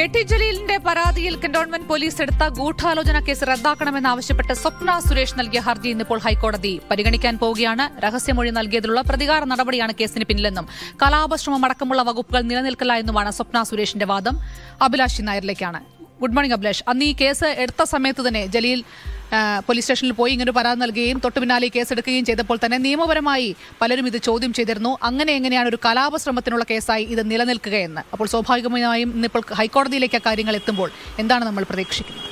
T ജലീലിന്റെ പരാതിയിൽ cantonment police എടുത്ത ഗൂഢാലോചന കേസ് റദ്ദാക്കണമെന്നാവശ്യപ്പെട്ട് സ്വപ്ന സുരേഷ് നൽകിയ ഹർജി ഇന്നിപ്പോൾ ഹൈക്കോടതി പരിഗണിക്കാൻ പോവുകയാണ് രഹസ്യമൊഴി നൽകിയതിലുള്ള പ്രതികാര നടപടിയാണ് കേസിന് പിന്നിലെന്നും കലാപശ്രമം അടക്കമുള്ള വകുപ്പുകൾ നിലനിൽക്കില്ല എന്നുമാണ് സ്വപ്ന സുരേഷിന്റെ വാദം അഭിലാഷ് നായരിലേക്കാണ് ഗുഡ് മോർണിംഗ് അഭിലാഷ് അന്ന് ഈ കേസ് എടുത്ത സമയത്ത് തന്നെ ജലീൽ ആ, പോലീസ് സ്റ്റേഷനിൽ പോയി ഇങ്ങനെ ഒരു പരാതി നൽകുകയും തൊട്ടു പിന്നാലെ ഈ കേസ് എടുക്കുകയും ചെയ്തപ്പോൾ തന്നെ നിയമപരമായി പലരും ഇത് ചോദ്യം ചെയ്തിരുന്നു അങ്ങനെ എങ്ങനെയാണ് ഒരു കലാപശ്രമത്തിനുള്ള കേസായി ഇത് നിലനിൽക്കുകയെന്ന് അപ്പോൾ സ്വാഭാവികമായും ഇന്നിപ്പോൾ ഹൈക്കോടതിയിലേക്ക് ആ കാര്യങ്ങൾ എത്തുമ്പോൾ എന്താണ് നമ്മൾ പ്രതീക്ഷിക്കുന്നത്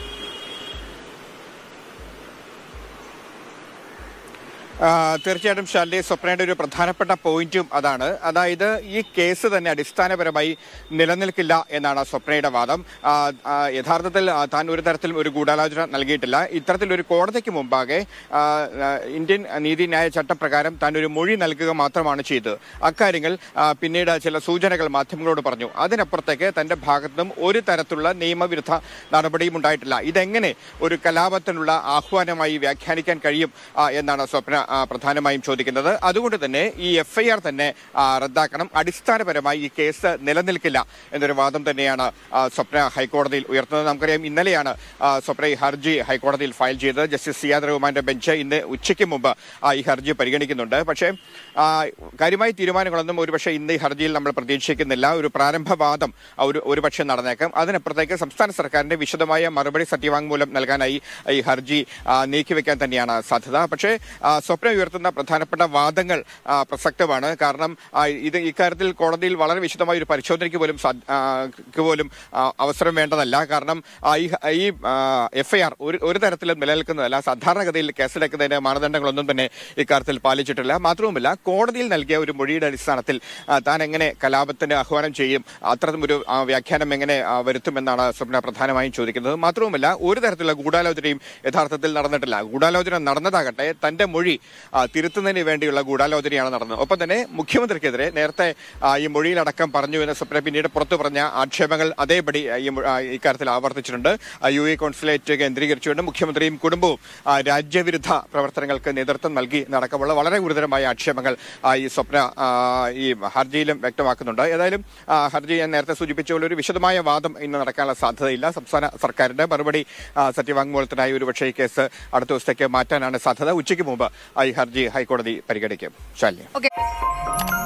ആ, തീർച്ചയായിട്ടും ശാലിനി സ്വപ്നയുടെ ഒരു പ്രധാനപ്പെട്ട പോയിന്റും അതാണ് അതായത് ഈ കേസ് തന്നെ അടിസ്ഥാനപരമായി നിലനിൽക്കില്ല എന്നാണ് സ്വപ്നയുടെ വാദം ആ, ആ, യഥാർത്ഥത്തിൽ ആ, താൻ ഒരു തരത്തിലും ഒരു ഗൂഢാലോചന നൽകിയിട്ടില്ല ഇത്തരത്തിലൊരു കോടതിക്ക് മുമ്പാകെ ആ, ആ, ഇന്ത്യൻ നീതിന്യായ ചട്ടപ്രകാരം താൻ ഒരു മൊഴി നൽകുക മാത്രമാണ് ചെയ്തത് അക്കാര്യങ്ങൾ ആ, പിന്നീട് ചില സൂചനകൾ മാധ്യമങ്ങളോട് പറഞ്ഞു അതിനപ്പുറത്തേക്ക് തന്റെ ഭാഗത്തുനിന്നും ഒരു തരത്തിലുള്ള നിയമവിരുദ്ധ നടപടിയും ഉണ്ടായിട്ടില്ല ഇതെങ്ങനെ ഒരു കലാപത്തിനുള്ള ആഹ്വാനമായി വ്യാഖ്യാനിക്കാൻ കഴിയും ആ, എന്നാണ് സ്വപ്ന ആ, പ്രധാനമായും ചോദിക്കുന്നത് അതുകൊണ്ട് തന്നെ ഈ എഫ്ഐആർ തന്നെ ആ, റദ്ദാക്കണം അടിസ്ഥാനപരമായി ഈ കേസ് നിലനിൽക്കില്ല എന്നൊരു വാദം തന്നെയാണ് ആ, സ്വപ്ന ഹൈക്കോടതിയിൽ ഉയർത്തുന്നത് നമുക്കറിയാം ഇന്നലെയാണ് ആ, സ്വപ്ന ഈ ഹർജി ഹൈക്കോടതിയിൽ ഫയൽ ചെയ്തത് ജസ്റ്റിസ് സിയാദ് റഹ്മാന്റെ ബെഞ്ച് ഇന്ന് ഉച്ചയ്ക്ക് മുമ്പ് ആ, ഈ ഹർജി പരിഗണിക്കുന്നുണ്ട് പക്ഷേ ആ, കാര്യമായ തീരുമാനങ്ങളൊന്നും ഒരുപക്ഷെ ഇന്ന് ഈ ഹർജിയിൽ നമ്മൾ പ്രതീക്ഷിക്കുന്നില്ല ഒരു പ്രാരംഭവാദം ആ, ഒരു ഒരുപക്ഷെ നടന്നേക്കാം അതിനപ്പുറത്തേക്ക് സംസ്ഥാന സർക്കാരിന്റെ വിശദമായ മറുപടി സത്യവാങ്മൂലം നൽകാനായി ഈ ഹർജി ആ, നീക്കിവെക്കാൻ തന്നെയാണ് സാധ്യത പക്ഷേ ആ, സ്വപ്ന ഉയർത്തുന്ന പ്രധാനപ്പെട്ട വാദങ്ങൾ ആ, പ്രസക്തമാണ് കാരണം ആ, ഇത് ഇക്കാര്യത്തിൽ കോടതിയിൽ വളരെ വിശദമായ ഒരു പരിശോധനയ്ക്ക് പോലും സാ- ആ, ക്ക് പോലും ആ, അവസരം വേണ്ടതല്ല കാരണം ആ, ഈ ഈ എഫ്ഐആർ ഒരു ഒരു തരത്തിലും നിലനിൽക്കുന്നതല്ല സാധാരണഗതിയിൽ കേസെടുക്കുന്നതിന് മാനദണ്ഡങ്ങളൊന്നും തന്നെ ഇക്കാര്യത്തിൽ പാലിച്ചിട്ടില്ല മാത്രവുമല്ല കോടതിയിൽ നൽകിയ ഒരു മൊഴിയുടെ അടിസ്ഥാനത്തിൽ ആ, താൻ എങ്ങനെ കലാപത്തിന് ആഹ്വാനം ചെയ്യും അത്തരമൊരു ആ, വ്യാഖ്യാനം എങ്ങനെ ആ, വരുത്തുമെന്നാണ് സ്വപ്ന പ്രധാനമായും ചോദിക്കുന്നത് മാത്രവുമല്ല ഒരു തരത്തിലുള്ള ഗൂഢാലോചനയും യഥാർത്ഥത്തിൽ നടന്നിട്ടില്ല ഗൂഢാലോചന നടന്നതാകട്ടെ തന്റെ മൊഴി ആ, തിരുത്തുന്നതിന് വേണ്ടിയുള്ള ഗൂഢാലോചനയാണ് നടന്നത് ഒപ്പം തന്നെ മുഖ്യമന്ത്രിക്കെതിരെ നേരത്തെ ആ, ഈ മൊഴിയിലടക്കം പറഞ്ഞു എന്ന് സ്വപ്ന പിന്നീട് പുറത്തു പറഞ്ഞ ആക്ഷേപങ്ങൾ അതേപടി ആ, ഈ മൊ- ആ, ഇക്കാര്യത്തിൽ ആവർത്തിച്ചിട്ടുണ്ട് ആ, യു എ കോൺസുലേറ്റ് കേന്ദ്രീകരിച്ചുകൊണ്ട് മുഖ്യമന്ത്രിയും കുടുംബവും ആ, രാജ്യവിരുദ്ധ പ്രവർത്തനങ്ങൾക്ക് നേതൃത്വം നൽകി നടക്കമുള്ള വളരെ ഗുരുതരമായ ആക്ഷേപങ്ങൾ ആ, ഈ സ്വപ്ന ആ, ഈ ഹർജിയിലും വ്യക്തമാക്കുന്നുണ്ട് ഏതായാലും ആ, ഹർജി ഞാൻ നേരത്തെ സൂചിപ്പിച്ച പോലെ ഒരു വിശദമായ വാദം ഇന്ന് നടക്കാനുള്ള സാധ്യതയില്ല സംസ്ഥാന സർക്കാരിന്റെ മറുപടി ആ, സത്യവാങ്മൂലത്തിനായി ഒരുപക്ഷെ ഈ കേസ് അടുത്ത ദിവസത്തേക്ക് മാറ്റാനാണ് സാധ്യത ഉച്ചയ്ക്ക് മുമ്പ് ആ, ഈ ഹർജി ഹൈക്കോടതി പരിഗണിക്കും ശാലിനി ഓക്കെ